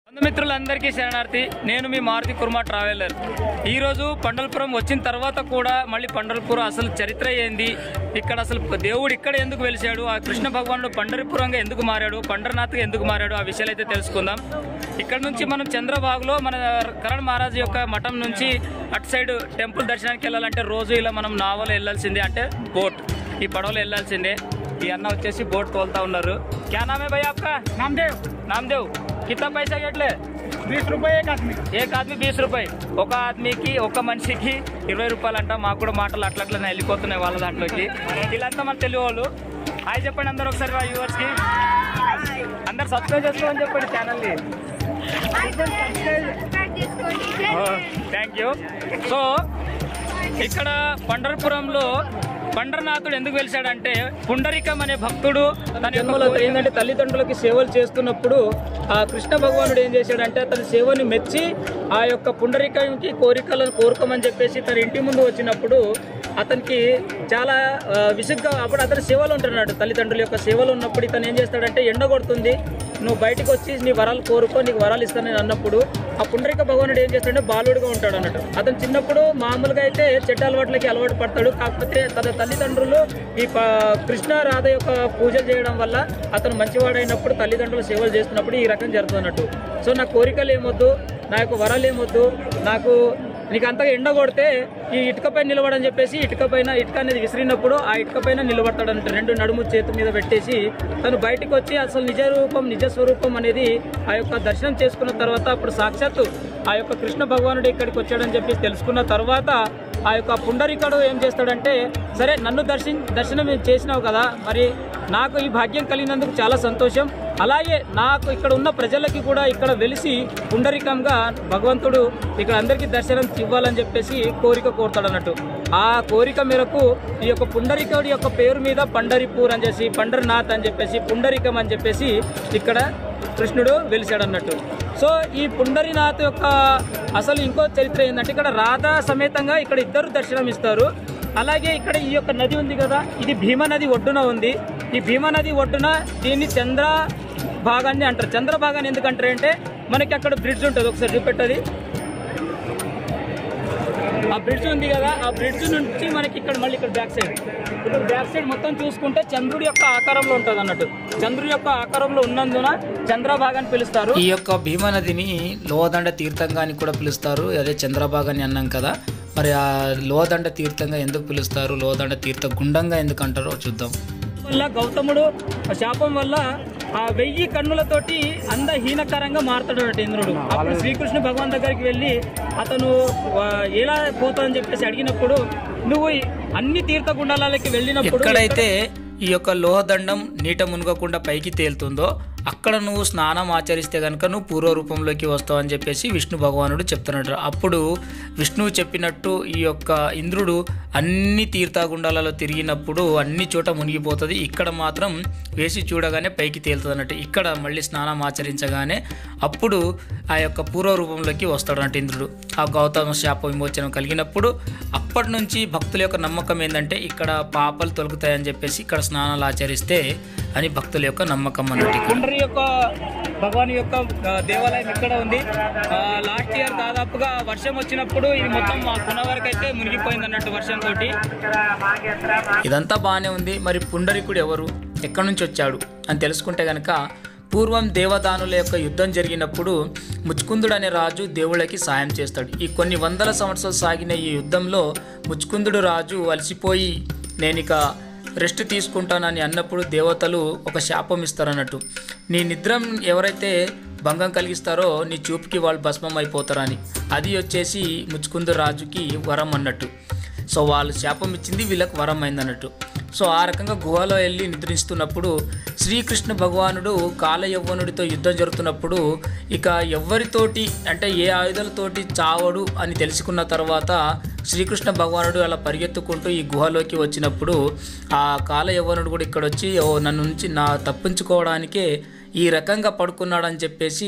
బంధుమిత్రులందరికీ శరణార్థి నేను మీ మారుతి కుర్మా ట్రావెలర్ ఈరోజు పండలపురం వచ్చిన తర్వాత కూడా మళ్ళీ పండలపురం అసలు చరిత్ర ఏంది ఇక్కడ అసలు దేవుడు ఇక్కడ ఎందుకు వెలిశాడు ఆ కృష్ణ భగవానుడు పండరిపురంగా ఎందుకు మారాడు పండరనాథ్గా ఎందుకు మారాడు ఆ విషయాలు అయితే తెలుసుకుందాం ఇక్కడ నుంచి మనం చంద్రబాగులో మన కరణ్ మహారాజ్ యొక్క మఠం నుంచి అటు సైడ్ టెంపుల్ దర్శనానికి వెళ్ళాలంటే రోజు ఇలా మనం నావలో వెళ్ళాల్సిందే అంటే బోట్ ఈ పడవలో వెళ్ళాల్సిందే ఈ అన్న వచ్చేసి బోట్ తోలుతా ఉన్నారు క్యా నామే భయ్ ఆప్కా నామదేవ్ నామదేవ్ కిतना पैसा ఎట్లే बीस रुपए एक आदमी ఏక ఆద్మీ బీస్ రూపాయి ఒక ఆద్మీకి ఒక మనిషికి ఇరవై రూపాయలు అంట మాకు కూడా మాటలు అట్లా అట్లా వెళ్ళిపోతున్నాయి వాళ్ళ దాంట్లోకి వీళ్ళంతా మన తెలుగు వాళ్ళు హాయ్ చెప్పండి అందరు ఒకసారి మా వ్యూవర్స్ కి అందరు సబ్స్క్రైబ్ చేసుకోమని చెప్పండి ఛానల్ ని థ్యాంక్ యూ సో ఇక్కడ పండరపురంలో పండరనాథుడు ఎందుకు వెలిశాడంటే పుండరికం అనే భక్తుడు తన యొక్క ఏంటంటే తల్లిదండ్రులకి సేవలు చేస్తున్నప్పుడు ఆ కృష్ణ భగవానుడు ఏం చేశాడంటే తన సేవని మెచ్చి ఆ యొక్క పుండరికంకి కోరికలను కోరుకోమని చెప్పేసి తన ఇంటి ముందు వచ్చినప్పుడు అతనికి చాలా ఆ, విసుగ్గా అప్పుడు అతని సేవలు ఉంటున్నాడు తల్లిదండ్రుల యొక్క సేవలు ఉన్నప్పుడు ఇతను ఏం చేస్తాడంటే ఎండ కొడుతుంది నువ్వు బయటకు వచ్చి నీ వరాలు కోరుకో నీకు వరాలు ఇస్తానని అన్నప్పుడు ఆ పుండరిక భగవానుడు ఏం చేస్తాడంటే బాలుడుగా ఉంటాడు అన్నట్టు అతను చిన్నప్పుడు మామూలుగా అయితే చెడ్డ అలవాట్లకి అలవాటు పడతాడు కాకపోతే తన తల్లిదండ్రులు ఈ ప- కృష్ణ రాధ యొక్క పూజలు చేయడం వల్ల అతను మంచివాడైనప్పుడు తల్లిదండ్రులు సేవలు చేస్తున్నప్పుడు ఈ రకం జరుగుతున్నట్టు సో నా కోరికలు ఏమొద్దు నా యొక్క వరాలు ఏమొద్దు నాకు నీకు అంతగా ఎండ కొడితే ఈ ఇటుక పైన నిలబడని చెప్పేసి ఇటుక పైన ఇటుక అనేది విసిరినప్పుడు ఆ ఇటుక పైన నిలబడతాడు అంటే రెండు నడుము చేతి మీద పెట్టేసి తను బయటకు వచ్చి అసలు నిజ రూపం నిజ స్వరూపం అనేది ఆ యొక్క దర్శనం చేసుకున్న తర్వాత అప్పుడు సాక్షాత్తు ఆ యొక్క కృష్ణ భగవానుడు ఇక్కడికి వచ్చాడని చెప్పి తెలుసుకున్న తర్వాత ఆ యొక్క పుండరీకుడు ఏం చేస్తాడంటే సరే నన్ను దర్శన దర్శనం చేసినావు కదా మరి నాకు ఈ భాగ్యం కలిగినందుకు చాలా సంతోషం అలాగే నాకు ఇక్కడ ఉన్న ప్రజలకి కూడా ఇక్కడ వెలిసి పుండరికంగా భగవంతుడు ఇక్కడ అందరికీ దర్శనం ఇవ్వాలని చెప్పేసి కోరిక కోరుతాడు అన్నట్టు ఆ కోరిక మేరకు ఈ యొక్క పుండరికుడి యొక్క పేరు మీద పండరిపూర్ అని చెప్పేసి పండరినాథ్ అని చెప్పేసి పుండరికం అని చెప్పేసి ఇక్కడ కృష్ణుడు వెలిశాడు అన్నట్టు సో ఈ పుండరినాథ్ యొక్క అసలు ఇంకో చరిత్ర ఏంటంటే ఇక్కడ రాధా సమేతంగా ఇక్కడ ఇద్దరు దర్శనం ఇస్తారు అలాగే ఇక్కడ ఈ యొక్క నది ఉంది కదా ఇది భీమా నది ఒడ్డున ఉంది ఈ భీమా నది ఒడ్డున దీన్ని చంద్ర భాగాన్ని అంటారు చంద్ర భాగాన్ని ఎందుకంటారు అంటే మనకి అక్కడ బ్రిడ్జ్ ఉంటుంది ఒకసారి చూపెట్టది ఆ బ్రిడ్జ్ ఉంది కదా ఆ బ్రిడ్జ్ నుంచి మనకి ఇక్కడ మళ్ళీ ఇక్కడ బ్యాక్ సైడ్ ఇప్పుడు బ్యాక్ సైడ్ మొత్తం చూసుకుంటే చంద్రుడి యొక్క ఆకారంలో ఉంటుంది అన్నట్టు చంద్రుడి యొక్క ఆకారంలో ఉన్నందున చంద్రభాగాన్ని పిలుస్తారు ఈ యొక్క భీమా నదిని లోదండ తీర్థంగా అని కూడా పిలుస్తారు అదే చంద్రబాగ్ అని అన్నాం కదా మరి ఆ లోదండ తీర్థంగా ఎందుకు పిలుస్తారు లోదండ తీర్థ గుండంగా ఎందుకు అంటారో చూద్దాం వల్ల గౌతముడు ఆ శాపం వల్ల ఆ వెయ్యి కన్నులతోటి అందహీనకరంగా మారుతాడు అన్నట్టు ఇంద్రుడు అప్పుడు శ్రీకృష్ణ భగవాన్ దగ్గరికి వెళ్ళి అతను ఆ, ఎలా పోతాదని చెప్పేసి అడిగినప్పుడు నువ్వు ఈ అన్ని తీర్థ గుండాలకి వెళ్ళినప్పుడు ఎక్కడైతే ఈ యొక్క లోహదండం నీట మునగకుండా పైకి తేలుతుందో అక్కడ నువ్వు స్నానం ఆచరిస్తే కనుక నువ్వు పూర్వ రూపంలోకి వస్తావు అని చెప్పేసి విష్ణు భగవానుడు చెప్తున్నాడు అప్పుడు విష్ణువు చెప్పినట్టు ఈ యొక్క ఇంద్రుడు అన్ని తీర్థగుండాలలో తిరిగినప్పుడు అన్ని చోట మునిగిపోతుంది ఇక్కడ మాత్రం వేసి చూడగానే పైకి తేలుతుంది అన్నట్టు ఇక్కడ మళ్ళీ స్నానం ఆచరించగానే అప్పుడు ఆ యొక్క పూర్వ రూపంలోకి వస్తాడు అన్నట్టు ఇంద్రుడు ఆ గౌతమ శాప విమోచనం కలిగినప్పుడు అప్పటి నుంచి భక్తుల యొక్క నమ్మకం ఏంటంటే ఇక్కడ పాపలు తొలగుతాయని చెప్పేసి ఇక్కడ స్నానాలు ఆచరిస్తే అని భక్తుల యొక్క నమ్మకం అన్నట్టు ఇక్కడ. కుండ్రి యొక్క భగవాన్ యొక్క ఆ, దేవాలయం ఇక్కడ ఉంది లాస్ట్ ఇయర్ దాదాపుగా వర్షం వచ్చినప్పుడు ఇది మొత్తం మా కొన వరకు అయితే మునిగిపోయింది అన్నట్టు వర్షంతో ఇదంతా బాగానే ఉంది మరి పుండరీకుడు ఎవరు ఎక్కడి నుంచి వచ్చాడు అని తెలుసుకుంటే గనక పూర్వం దేవదానుల యొక్క యుద్ధం జరిగినప్పుడు ముచ్చుకుందుడు అనే రాజు దేవుళ్ళకి సాయం చేస్తాడు ఈ కొన్ని వందల సంవత్సరాలు సాగిన ఈ యుద్ధంలో ముచ్చుకుందుడు రాజు అలసిపోయి నేను ఇక రెస్ట్ తీసుకుంటానని అన్నప్పుడు దేవతలు ఒక శాపం ఇస్తారన్నట్టు నీ నిద్రం ఎవరైతే భంగం కలిగిస్తారో నీ చూపుకి వాళ్ళు భస్మం అయిపోతారని అది వచ్చేసి ముచ్చుకుందు రాజుకి వరం అన్నట్టు సో వాళ్ళు శాపం ఇచ్చింది వీళ్ళకి వరం అయింది అన్నట్టు సో ఆ రకంగా గుహలో వెళ్ళి నిద్రిస్తున్నప్పుడు శ్రీకృష్ణ భగవానుడు కాల యవ్వనుడితో యుద్ధం జరుగుతున్నప్పుడు ఇక ఎవరితోటి అంటే ఏ ఆయుధాలతోటి చావడు అని తెలుసుకున్న తర్వాత శ్రీకృష్ణ భగవానుడు అలా పరిగెత్తుకుంటూ ఈ గుహలోకి వచ్చినప్పుడు ఆ కాల యవ్వనుడు కూడా ఇక్కడ వచ్చి ఓ నన్ను నుంచి నా తప్పించుకోవడానికే ఈ రకంగా పడుకున్నాడని చెప్పేసి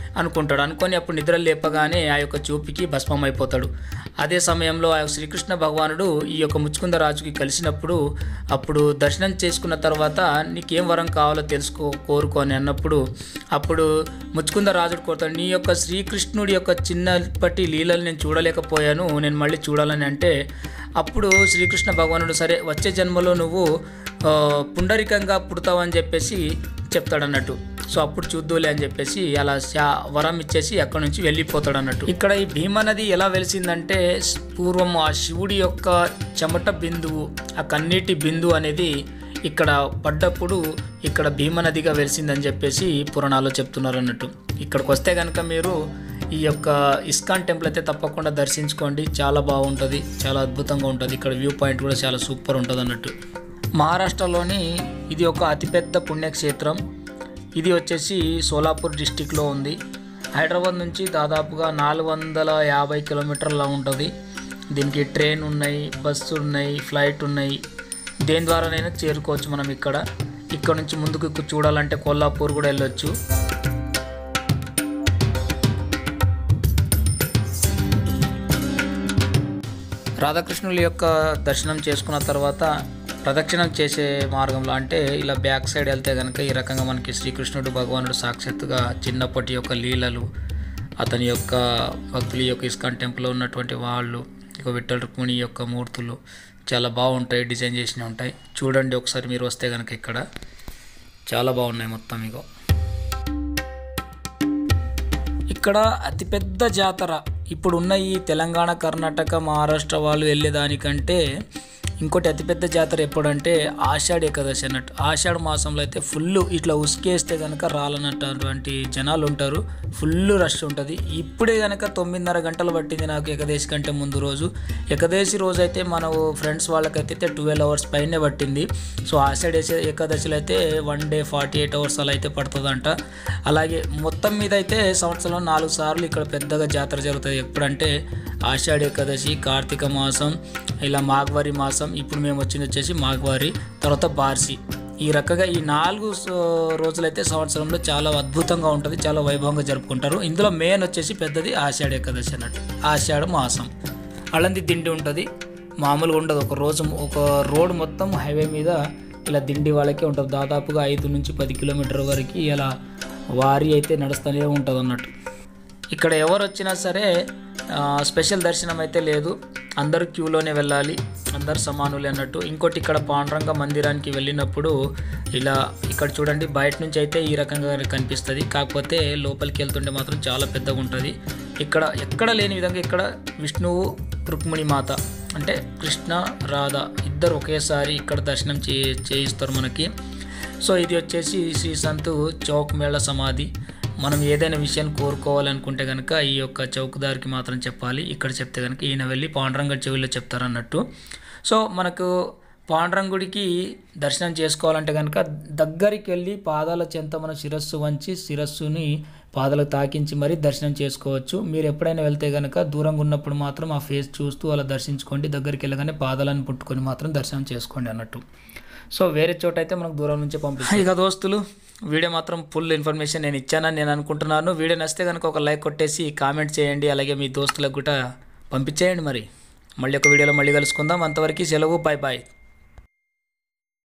అనుకుంటాడు అనుకొని అప్పుడు నిద్ర లేపగానే ఆ యొక్క చూపుకి భస్మం అయిపోతాడు అదే సమయంలో ఆ యొక్క శ్రీకృష్ణ భగవానుడు ఈ యొక్క ముచ్చుకుంద రాజుకి కలిసినప్పుడు అప్పుడు దర్శనం చేసుకున్న తర్వాత నీకేం వరం కావాలో తెలుసుకో కోరుకో అని అన్నప్పుడు అప్పుడు ముచ్చుకుంద రాజుడు కోరుతాడు నీ యొక్క శ్రీకృష్ణుడి యొక్క చిన్నప్పటి లీలలు నేను చూడలేకపోయాను నేను మళ్ళీ చూడాలని అంటే అప్పుడు శ్రీకృష్ణ భగవానుడు సరే వచ్చే జన్మలో నువ్వు ఆ, పుండరికంగా పుడతావని చెప్పేసి చెప్తాడన్నట్టు సో అప్పుడు చూద్దులే అని చెప్పేసి అలా శా- వరం ఇచ్చేసి అక్కడ నుంచి వెళ్ళిపోతాడు అన్నట్టు ఇక్కడ ఈ భీమా నది ఎలా వెలిసిందంటే స్- పూర్వం ఆ శివుడి యొక్క చెమట బిందువు ఆ కన్నీటి బిందువు అనేది ఇక్కడ పడ్డప్పుడు ఇక్కడ భీమా నదిగా వెలిసిందని చెప్పేసి పురాణాల్లో చెప్తున్నారు అన్నట్టు ఇక్కడికి వస్తే కనుక మీరు ఈ యొక్క ఇస్కాన్ టెంపుల్ అయితే తప్పకుండా దర్శించుకోండి చాలా బాగుంటుంది చాలా అద్భుతంగా ఉంటుంది ఇక్కడ వ్యూ పాయింట్ కూడా చాలా సూపర్ ఉంటుంది అన్నట్టు మహారాష్ట్రలోని ఇది ఒక అతిపెద్ద పుణ్యక్షేత్రం ఇది వచ్చేసి సోలాపూర్ డిస్టిక్లో ఉంది హైదరాబాద్ నుంచి దాదాపుగా నాలుగు వందల యాభై కిలోమీటర్ల ఉంటుంది దీనికి ట్రైన్ ఉన్నాయి బస్సు ఉన్నాయి ఫ్లైట్ ఉన్నాయి దేని ద్వారానైనా చేరుకోవచ్చు మనం ఇక్కడ ఇక్కడ నుంచి ముందుకు చూడాలంటే కొల్లాపూర్ కూడా వెళ్ళొచ్చు రాధాకృష్ణుల యొక్క దర్శనం చేసుకున్న తర్వాత ప్రదక్షిణం చేసే మార్గంలో అంటే ఇలా బ్యాక్ సైడ్ వెళ్తే కనుక ఈ రకంగా మనకి శ్రీకృష్ణుడు భగవానుడు సాక్షాత్తుగా చిన్నప్పటి యొక్క లీలలు అతని యొక్క భక్తుల యొక్క ఇస్కాన్ టెంపుల్లో ఉన్నటువంటి వాళ్ళు ఇక విఠల్ రుక్మిణి యొక్క మూర్తులు చాలా బాగుంటాయి డిజైన్ చేసినవి ఉంటాయి చూడండి ఒకసారి మీరు వస్తే కనుక ఇక్కడ చాలా బాగున్నాయి మొత్తం ఇగో ఇక్కడ అతిపెద్ద జాతర ఇప్పుడున్న ఈ తెలంగాణ కర్ణాటక మహారాష్ట్ర వాళ్ళు వెళ్ళేదానికంటే ఇంకోటి అతిపెద్ద జాతర ఎప్పుడంటే ఆషాఢ ఏకాదశి అన్నట్టు ఆషాఢ మాసంలో అయితే ఫుల్ ఇట్లా ఉసుకేస్తే కనుక రాలన్నటువంటి జనాలు ఉంటారు ఫుల్ రష్ ఉంటుంది ఇప్పుడే కనుక తొమ్మిదిన్నర గంటలు పట్టింది నాకు ఏకదేశి కంటే ముందు రోజు ఏకదేశి రోజు అయితే మన ఫ్రెండ్స్ వాళ్ళకైతే ట్వెల్వ్ అవర్స్ పైనే పట్టింది సో ఆషాఢ ఏసే- ఏకాదశిలో అయితే one day forty eight hours అలా అయితే పడుతుందంట అలాగే మొత్తం మీద అయితే సంవత్సరంలో నాలుగు సార్లు ఇక్కడ పెద్దగా జాతర జరుగుతుంది ఎప్పుడంటే ఆషాఢ ఏకాదశి కార్తీక మాసం ఇలా మాఘవారి మాసం ఇప్పుడు మేము వచ్చింది వచ్చేసి మాఘవారి తర్వాత బార్సి ఈ రకంగా ఈ నాలుగు స- రోజులైతే సంవత్సరంలో చాలా అద్భుతంగా ఉంటుంది చాలా వైభవంగా జరుపుకుంటారు ఇందులో మెయిన్ వచ్చేసి పెద్దది ఆషాఢ ఏకాదశి అన్నట్టు ఆషాఢ మాసం అలంది దిండి ఉంటుంది మామూలుగా ఉండదు ఒక రోజు ఒక రోడ్ మొత్తం హైవే మీద ఇలా దిండి వాళ్ళకే ఉంటుంది దాదాపుగా ఐదు నుంచి పది కిలోమీటర్ వరకు ఇలా వారి అయితే నడుస్తూనే ఉంటుంది అన్నట్టు ఇక్కడ ఎవరు వచ్చినా సరే ఆ, స్పెషల్ దర్శనం అయితే లేదు అందరూ క్యూలోనే వెళ్ళాలి అందరు సమానులే అన్నట్టు ఇంకోటి ఇక్కడ పాండురంగ మందిరానికి వెళ్ళినప్పుడు ఇలా ఇక్కడ చూడండి బయట నుంచి అయితే ఈ రకంగా కనిపిస్తుంది కాకపోతే లోపలికి వెళ్తుంటే మాత్రం చాలా పెద్దగా ఉంటుంది ఇక్కడ ఎక్కడ లేని విధంగా ఇక్కడ విష్ణువు రుక్మిణి మాత అంటే కృష్ణ రాధ ఇద్దరు ఒకేసారి ఇక్కడ దర్శనం చే చేయిస్తారు మనకి సో ఇది వచ్చేసి శ్రీ సంతు చౌక్ మేళ సమాధి మనం ఏదైనా విషయాన్ని కోరుకోవాలనుకుంటే కనుక ఈ యొక్క చౌకదారికి మాత్రం చెప్పాలి ఇక్కడ చెప్తే కనుక ఈయన వెళ్ళి పాండురంగ చెవిలో చెప్తారన్నట్టు సో మనకు పాండురంగుడికి దర్శనం చేసుకోవాలంటే కనుక దగ్గరికి వెళ్ళి పాదాల చెంత మన శిరస్సు వంచి శిరస్సుని పాదాలకు తాకించి మరీ దర్శనం చేసుకోవచ్చు మీరు ఎప్పుడైనా వెళ్తే కనుక దూరంగా ఉన్నప్పుడు మాత్రం ఆ ఫేస్ చూస్తూ అలా దర్శించుకోండి దగ్గరికి వెళ్ళగానే పాదాలను పుట్టుకొని మాత్రం దర్శనం చేసుకోండి అన్నట్టు సో వేరే చోట అయితే మనకు దూరం నుంచి పంపిస్తాం ఇక దోస్తులు వీడియో మాత్రం ఫుల్ ఇన్ఫర్మేషన్ నేను ఇచ్చానని నేను అనుకుంటున్నాను వీడియో నచ్చితే కనుక ఒక లైక్ కొట్టేసి కామెంట్ చేయండి అలాగే మీ దోస్తులకు కూడా పంపించేయండి మరి మళ్ళీ ఒక వీడియోలో మళ్ళీ కలుసుకుందాం అంతవరకు సెలవు బాయ్ బాయ్